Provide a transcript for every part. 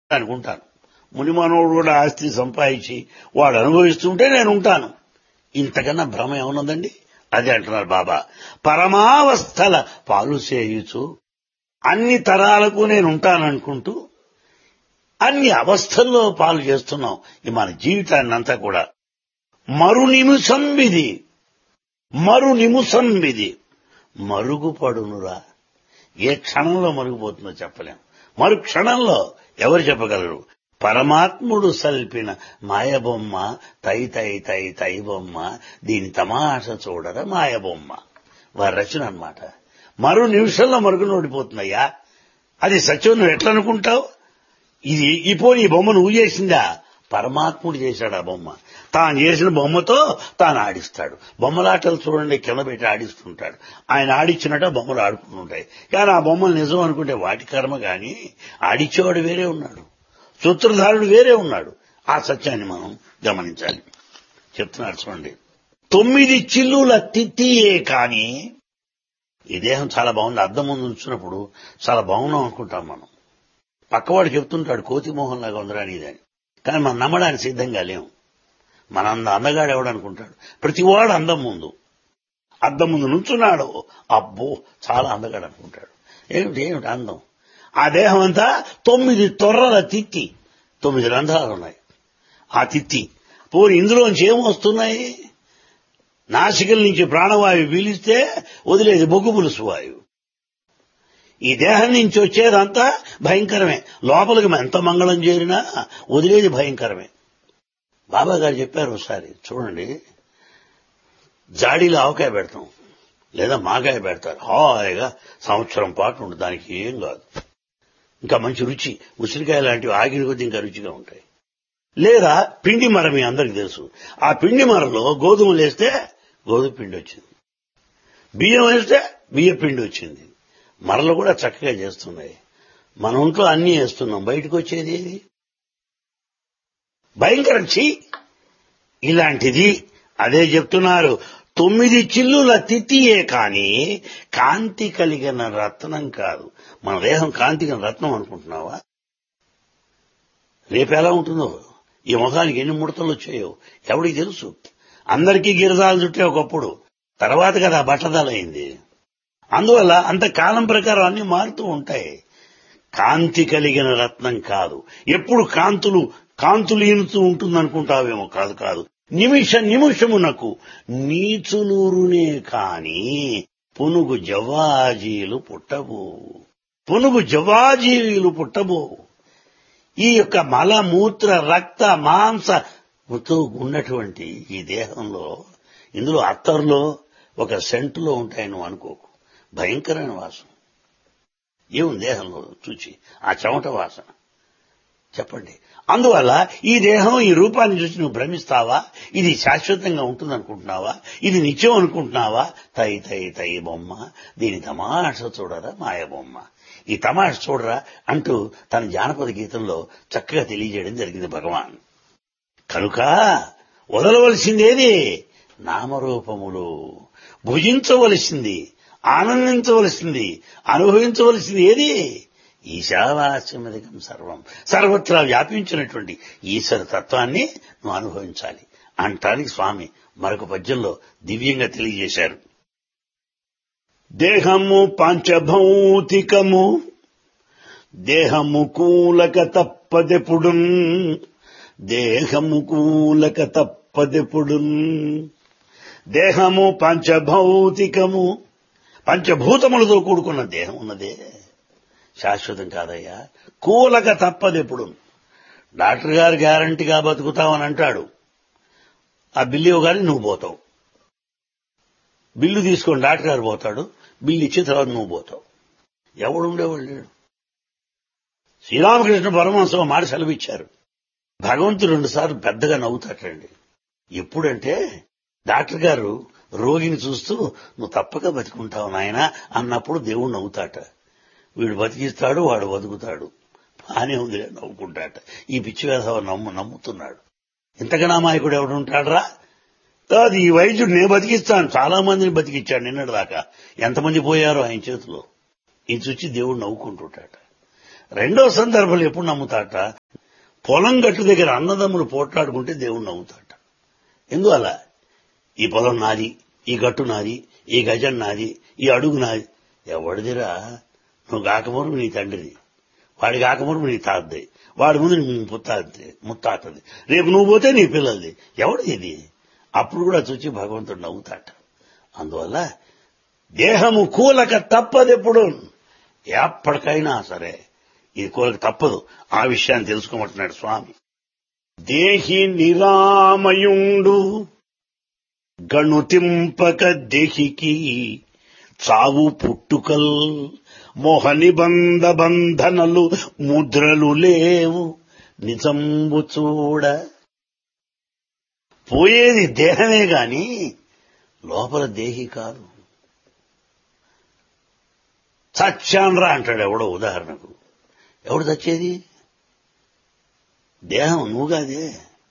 అనుకుంటాను మునిమానవుడు కూడా ఆస్తి సంపాదించి వాడు అనుభవిస్తుంటే నేను ఉంటాను ఇంతకన్నా భ్రమ ఏమన్నదండి అది అంటున్నారు బాబా పరమావస్థల పాలు చేయుచు అన్ని తరాలకు నేను ఉంటాననుకుంటూ అన్ని అవస్థల్లో పాలు చేస్తున్నాం ఈ మన జీవితాన్ని అంతా కూడా మరు నిమిషం విధి మరు నిమిషం విధి మరుగుపడునురా ఏ క్షణంలో మరుగుపోతుందో చెప్పలేం మరు క్షణంలో ఎవరు చెప్పగలరు పరమాత్ముడు సల్పిన మాయబొమ్మ తై తై తై తై బొమ్మ దీని తమాష చూడరా మాయబొమ్మ వారి రచన అన్నమాట మరో నిమిషంలో మరుగున ఓడిపోతుందయ్యా అది సత్యం నువ్వు ఎట్లా అనుకుంటావు ఇది ఈ పోనీ ఈ బొమ్మ నువ్వు చేసిందా పరమాత్ముడు చేశాడు ఆ బొమ్మ తాను చేసిన బొమ్మతో తాను ఆడిస్తాడు బొమ్మలాటలు చూడండి కింద పెట్టి ఆడిస్తుంటాడు ఆయన ఆడిచ్చినట్టు ఆ బొమ్మలు ఆడుకుంటుంటాయి కానీ ఆ బొమ్మలు నిజం అనుకుంటే వాటి కర్మ కానీ ఆడిచ్చేవాడు వేరే ఉన్నాడు సూత్రధారుడు వేరే ఉన్నాడు ఆ సత్యాన్ని మనం గమనించాలి చెప్తున్నారు చూడండి తొమ్మిది చిల్లుల తిత్తియే కానీ ఈ దేహం చాలా బాగుంది అద్దం ముందు ఉంచినప్పుడు చాలా బాగున్నాం అనుకుంటాం మనం పక్కవాడు చెప్తుంటాడు కోతి మోహన్ లాగా ఉందిరా నీదని కానీ మనం నమ్మడానికి సిద్ధంగా లేము మన అంద అందగాడు ఎవడనుకుంటాడు ప్రతివాడు అందం ముందు అద్దం ముందు నుంచున్నాడు అబ్బో చాలా అందగాడు అనుకుంటాడు ఏమిటి ఏమిటి అందం ఆ దేహం అంతా తొమ్మిది తొర్రల తిత్తి తొమ్మిది రంధ్రాలు ఉన్నాయి ఆ తిత్తి పోరు ఇందులోంచి ఏమొస్తున్నాయి నాసికల నుంచి ప్రాణవాయువు పీలిస్తే వదిలేది బొగ్గు పులుసు వాయువు ఈ దేహం నుంచి వచ్చేదంతా భయంకరమే లోపలికి ఎంత మంగళం చేరినా వదిలేది భయంకరమే బాబా గారు చెప్పారు ఒకసారి చూడండి జాడీలో ఆవకాయ పెడతాం లేదా మాకాయ పెడతారు హాయిగా సంవత్సరం పాటు ఉంటుంది దానికి ఏం కాదు ఇంకా మంచి రుచి ఉసిరికాయ లాంటివి ఆగిన కొద్ది ఇంకా రుచిగా ఉంటాయి లేదా పిండి మర మీ అందరికి తెలుసు ఆ పిండి మరలో గోధుమలు వేస్తే గోధుమ పిండి వచ్చింది బియ్యం వేస్తే బియ్య పిండి వచ్చింది మరలు కూడా చక్కగా చేస్తున్నాయి మన ఒంట్లో అన్ని వేస్తున్నాం బయటకు వచ్చేది ఏది భయంకరం చి ఇలాంటిది అదే చెప్తున్నారు తొమ్మిది చిల్లుల తిథియే కాని కాంతి కలిగిన రత్నం కాదు మన దేహం కాంతి కలిగిన రత్నం అనుకుంటున్నావా రేపు ఎలా ఉంటుందో ఈ ముఖానికి ఎన్ని ముడతలు వచ్చాయో ఎవడికి తెలుసు అందరికీ గిరదాలు చుట్టే ఒకప్పుడు తర్వాత కదా బట్టదలైంది అందువల్ల అంత కాలం ప్రకారం అన్ని మారుతూ ఉంటాయి కాంతి కలిగిన రత్నం కాదు ఎప్పుడు కాంతులు కాంతులు ఈనుతూ ఉంటుందనుకుంటావేమో కాదు కాదు నిమిష నిమిషమునకు నీచులూరునే కాని పునుగు జవాజీలు పుట్టబోవు పునుగు జవాజీలు పుట్టబోవు ఈ యొక్క మల మూత్ర రక్త మాంస తో ఉన్నటువంటి ఈ దేహంలో ఇందులో అత్తర్లో ఒక సెంటులో ఉంటాయి నువ్వు అనుకోకు భయంకరమైన వాసన ఏముంది దేహంలో చూచి ఆ చెమట వాసన చెప్పండి అందువల్ల ఈ దేహం ఈ రూపాన్ని చూసి నువ్వు భ్రమిస్తావా ఇది శాశ్వతంగా ఉంటుందనుకుంటున్నావా ఇది నిత్యం అనుకుంటున్నావా తై తై తై బొమ్మ దీని తమాష చూడరా మాయ బొమ్మ ఈ తమాష చూడరా అంటూ తన జానపద గీతంలో చక్కగా తెలియజేయడం జరిగింది భగవాన్ కనుక వదలవలసిందేది నామరూపములు భుజించవలసింది ఆనందించవలసింది అనుభవించవలసింది ఏది ఈశావాస్యమధికం సర్వం సర్వత్రా వ్యాపించినటువంటి ఈశ్వర తత్వాన్ని నువ్వు అనుభవించాలి అంటానికి స్వామి మరొక పద్యంలో దివ్యంగా తెలియజేశారు దేహము పంచభౌతికము దేహము కూలక తప్పదెప్పుడు దేహము కూలక తప్పదెప్పుడు దేహము పంచభౌతికము పంచభూతములతో కూడుకున్న దేహం ఉన్నదే శాశ్వతం కాదయ్యా కూలక తప్పదెప్పుడు డాక్టర్ గారు గ్యారంటీగా బతుకుతావని అంటాడు ఆ బిల్లు ఇవ్వగానే నువ్వు పోతావు బిల్లు తీసుకొని డాక్టర్ గారు పోతాడు బిల్లు ఇచ్చిన తర్వాత నువ్వు పోతావు ఎవడు ఉండేవాడు లేడు శ్రీరామకృష్ణ పరమహంస మాట సెలవిచ్చారు భగవంతుడు రెండుసార్లు పెద్దగా నవ్వుతాటండి ఎప్పుడంటే డాక్టర్ గారు రోగిని చూస్తూ నువ్వు తప్పక బతికుంటావు నాయన అన్నప్పుడు దేవుడు నవ్వుతాట వీడు బతికిస్తాడు వాడు బతుకుతాడు బానే ఉంది నవ్వుకుంటాట ఈ పిచ్చి వేధవ నమ్ము నమ్ముతున్నాడు ఇంతకన్నా అమాయకుడు ఎవడు ఉంటాడరా కాదు ఈ వైద్యుడు నేను బతికిస్తాను చాలా మందిని బతికిచ్చాడు నిన్నటి దాకా ఎంతమంది పోయారో ఆయన చేతిలో ఇది చూచి దేవుడు నవ్వుకుంటుంటాట రెండో సందర్భంలో ఎప్పుడు నమ్ముతాట పొలం గట్టు దగ్గర అన్నదమ్ములు పోట్లాడుకుంటే దేవుడు నవ్వుతాట ఎందువల్ల ఈ పొలం నాది ఈ గట్టు నాది ఈ గజం నాది ఈ అడుగు నాది ఎవడిదిరా నువ్వు కాకమురు నీ తండ్రిది వాడి కాకమురు నీ తాతది వాడి ముందు నీ ముత్తాతది ముత్తాతది రేపు నువ్వు పోతే నీ పిల్లలది ఎవడిది ఇది అప్పుడు కూడా చూచి భగవంతుడు నవ్వుతాట అందువల్ల దేహము కూలక తప్పదెప్పుడు ఎప్పటికైనా సరే ఇది కూలక తప్పదు ఆ విషయాన్ని తెలుసుకోమంటున్నాడు స్వామి దేహి నిరామయుండు గణుతింపక దేహికి చావు పుట్టుకల్ మోహ నిబంధ బంధనలు ముద్రలు లేవు నిజంబు చూడ పోయేది దేహమే గాని లోపల దేహి కాదు చచ్చాన్రా అంటాడు ఎవడో ఉదాహరణకు ఎవడు చచ్చేది దేహం నువ్వు కాదే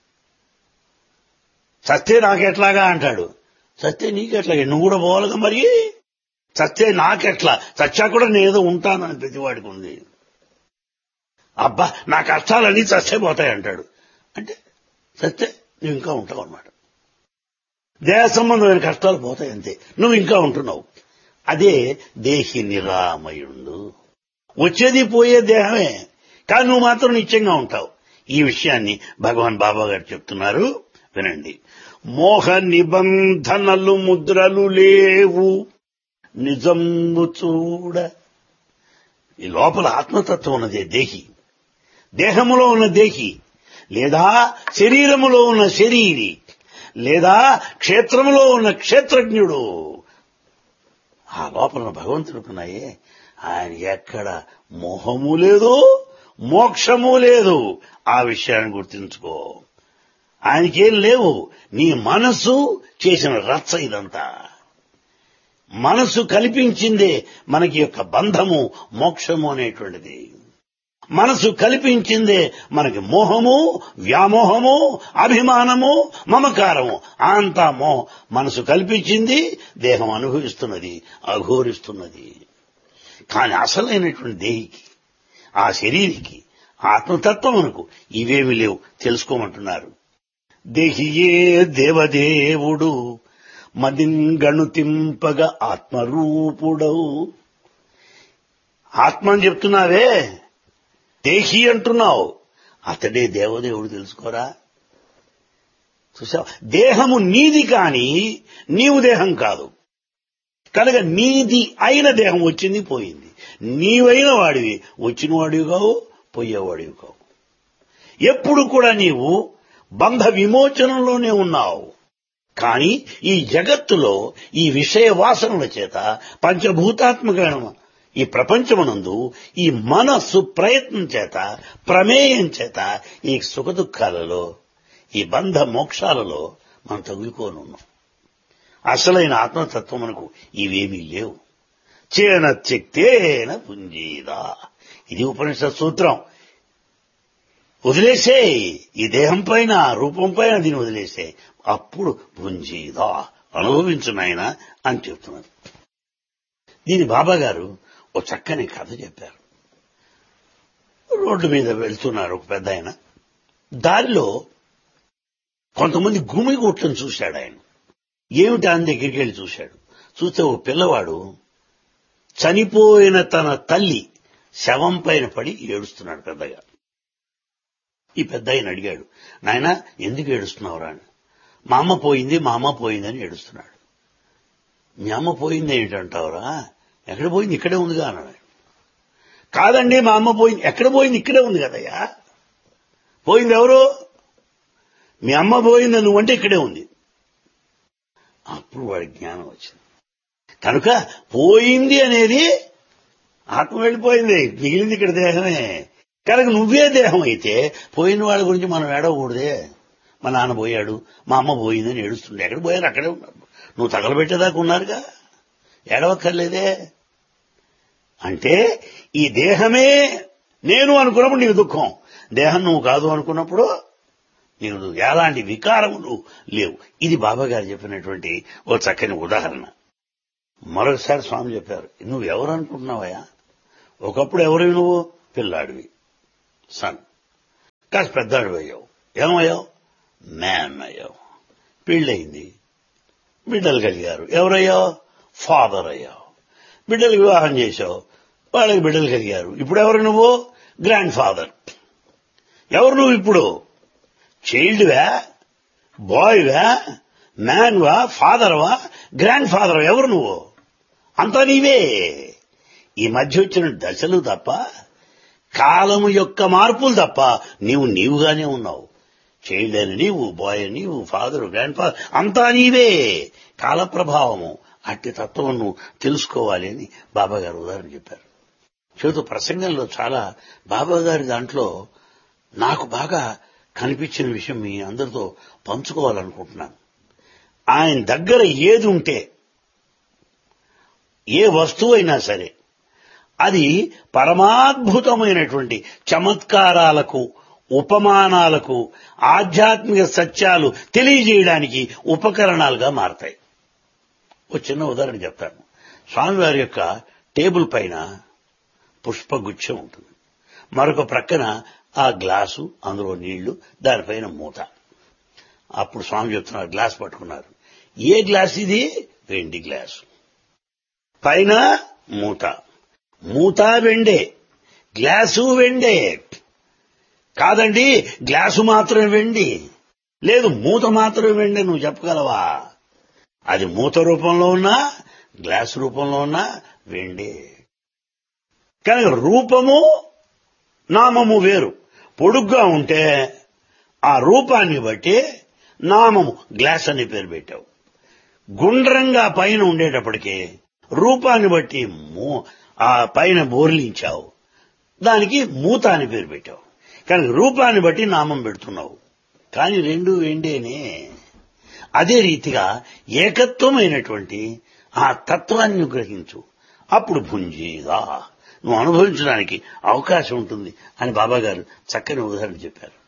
చస్తే నాకెట్లాగా అంటాడు చస్తే నీకెట్లాగా నువ్వు కూడా పోవాలిగా మరి చస్తే నాకెట్లా చచ్చా కూడా నేనేదో ఉంటానని ప్రతివాడికి ఉంది అబ్బా నా కష్టాలన్నీ చస్తే పోతాయి అంటాడు అంటే చస్తే నువ్వు ఇంకా ఉంటావు అన్నమాట దేహ సంబంధమైన కష్టాలు పోతాయి అంతే నువ్వు ఇంకా ఉంటున్నావు అదే దేహి నిరామయుండు వచ్చేది పోయే దేహమే కానీ నువ్వు మాత్రం నిత్యంగా ఉంటావు ఈ విషయాన్ని భగవాన్ బాబా గారు చెప్తున్నారు వినండి మోహ నిబంధనలు ముద్రలు లేవు నిజంబు చూడ ఈ లోపల ఆత్మతత్వం ఉన్నదే దేహి దేహములో ఉన్న దేహి లేదా శరీరములో ఉన్న శరీరి లేదా క్షేత్రములో ఉన్న క్షేత్రజ్ఞుడు ఆ లోపల భగవంతుడుకున్నాయే ఆయన ఎక్కడ మోహము లేదు మోక్షము లేదు ఆ విషయాన్ని గుర్తుంచుకో ఆయనకేం లేవు నీ మనసు చేసిన రచ్చ ఇదంతా మనసు కల్పించిందే మనకి యొక్క బంధము మోక్షము అనేటువంటిది మనసు కల్పించిందే మనకి మోహము వ్యామోహము అభిమానము మమకారము అంతా మో మనసు కల్పించింది దేహం అనుభవిస్తున్నది అఘోరిస్తున్నది కానీ అసలైనటువంటి దేహికి ఆ శరీరికి ఆత్మతత్వమునకు ఇవేమి లేవు తెలుసుకోమంటున్నారు దేహియే దేవదేవుడు మదింగణుతింపగ ఆత్మరూపుడవు ఆత్మ అని చెప్తున్నావే దేహి అంటున్నావు అతడే దేవదేవుడు తెలుసుకోరా చూసావు దేహము నీది కాని నీవు దేహం కాదు కనుక నీది అయిన దేహం వచ్చింది పోయింది నీవైన వాడివి వచ్చిన వాడివి కావు పోయేవాడివి కావు ఎప్పుడు కూడా నీవు బంధ విమోచనంలోనే ఉన్నావు కానీ ఈ జగత్తులో ఈ విషయ వాసనల చేత పంచభూతాత్మకమైన ఈ ప్రపంచమునందు ఈ మనస్సు ప్రయత్నం చేత ప్రమేయం చేత ఈ సుఖదుఖాలలో ఈ బంధ మోక్షాలలో మనం తగులుకోనున్నాం అసలైన ఆత్మతత్వమునకు ఇవేమీ లేవు చేన చెక్తేన పుంజీదా ఇది ఉపనిషత్ సూత్రం వదిలేసే ఈ దేహం పైన రూపం పైన దీన్ని వదిలేసే అప్పుడు పుంజీదా అనుభవించు నాయన అని చెప్తున్నారు దీని బాబా గారు ఓ చక్కని కథ చెప్పారు రోడ్డు మీద వెళ్తున్నారు ఒక పెద్ద ఆయన దారిలో కొంతమంది గుమిగూట్లను చూశాడు ఆయన ఏమిటి ఆయన దగ్గరికి వెళ్ళి చూశాడు చూస్తే ఓ పిల్లవాడు చనిపోయిన తన తల్లి శవం పైన పడి ఏడుస్తున్నాడు పెద్దగా ఈ పెద్ద ఆయన అడిగాడు నాయన ఎందుకు ఏడుస్తున్నావురా అని మా అమ్మ పోయింది మా అమ్మ పోయిందని ఏడుస్తున్నాడు మీ అమ్మ పోయింది ఏంటంటావురా ఎక్కడ పోయింది ఇక్కడే ఉందిగా అన్నాడు కాదండి మా అమ్మ పోయింది ఎక్కడ పోయింది ఇక్కడే ఉంది కదయ్యా పోయింది ఎవరు మీ అమ్మ పోయింది నువ్వంటే ఇక్కడే ఉంది అప్పుడు వాడి జ్ఞానం వచ్చింది కనుక పోయింది అనేది ఆత్మ వెళ్ళిపోయింది మిగిలింది ఇక్కడ దేహమే కనుక నువ్వే దేహం అయితే పోయిన వాళ్ళ గురించి మనం ఏడవకూడదే మా నాన్న పోయాడు మా అమ్మ పోయిందని ఏడుస్తుండే ఎక్కడ పోయారు అక్కడే ఉన్నారు నువ్వు తగలబెట్టేదాకా ఉన్నారుగా ఏడవక్కర్లేదే అంటే ఈ దేహమే నేను అనుకున్నప్పుడు నీకు దుఃఖం దేహం నువ్వు కాదు అనుకున్నప్పుడు నీకు ఎలాంటి వికారములు లేవు ఇది బాబా గారు చెప్పినటువంటి ఓ చక్కని ఉదాహరణ మరొకసారి స్వామి చెప్పారు నువ్వు ఎవరు అనుకుంటున్నావయ్యా ఒకప్పుడు ఎవరు నువ్వు పిల్లాడివి సన్ కాస్త పెద్దాడు అయ్యావు ఏమయ్యావు మ్యాన్ అయ్యావు పెళ్ళయింది బిడ్డలు కలిగారు ఎవరయ్యావు ఫాదర్ అయ్యావు బిడ్డలకు వివాహం చేశావు వాళ్ళకి బిడ్డలు కలిగారు ఇప్పుడు ఎవరు నువ్వు గ్రాండ్ ఫాదర్ ఎవరు నువ్వు ఇప్పుడు చైల్డ్వా బాయ్వా మ్యాన్వా ఫాదర్వా గ్రాండ్ ఫాదర్ ఎవరు నువ్వు అంతా నీవే ఈ మధ్య వచ్చిన దశలు తప్ప కాలము యొక్క మార్పులు తప్ప నీవు నీవుగానే ఉన్నావు చైల్డ్ అని నీవు బాయ్ అని నీవు ఫాదర్ గ్రాండ్ ఫాదర్ అంతా నీవే కాల ప్రభావము అట్టి తత్వం నువ్వు తెలుసుకోవాలి అని బాబా గారు ఉదాహరణ చెప్పారు చేతు ప్రసంగంలో చాలా బాబా గారి దాంట్లో నాకు బాగా కనిపించిన విషయం మీ అందరితో పంచుకోవాలనుకుంటున్నాను ఆయన దగ్గర ఏది ఉంటే ఏ వస్తువు అయినా సరే అది పరమాద్భుతమైనటువంటి చమత్కారాలకు ఉపమానాలకు ఆధ్యాత్మిక సత్యాలు తెలియజేయడానికి ఉపకరణాలుగా మారతాయి ఒక చిన్న ఉదాహరణ చెప్తాను స్వామివారి యొక్క టేబుల్ పైన పుష్పగుచ్చం ఉంటుంది మరొక ప్రక్కన ఆ గ్లాసు అందులో నీళ్లు దానిపైన మూత అప్పుడు స్వామి చెప్తున్నారు గ్లాస్ పట్టుకున్నారు ఏ గ్లాస్ ఇది వెండి గ్లాసు పైన మూత మూత వెండే గ్లాసు వెండే కాదండి గ్లాసు మాత్రమే వెండి లేదు మూత మాత్రమే వెండి నువ్వు చెప్పగలవా అది మూత రూపంలో ఉన్నా గ్లాస్ రూపంలో ఉన్నా వెండి కానీ రూపము నామము వేరు పొడుగ్గా ఉంటే ఆ రూపాన్ని బట్టి నామము గ్లాస్ అని పేరు పెట్టావు గుండ్రంగా పైన ఉండేటప్పటికీ రూపాన్ని బట్టి మూ- ఆ పైన బోర్లించావు దానికి మూత అని పేరు పెట్టావు కానీ రూపాన్ని బట్టి నామం పెడుతున్నావు కానీ రెండు వెండేనే అదే రీతిగా ఏకత్వమైనటువంటి ఆ తత్వాన్ని గ్రహించు అప్పుడు భుంజీగా నువ్వు అనుభవించడానికి అవకాశం ఉంటుంది అని బాబా గారు చక్కని ఉదాహరణ చెప్పారు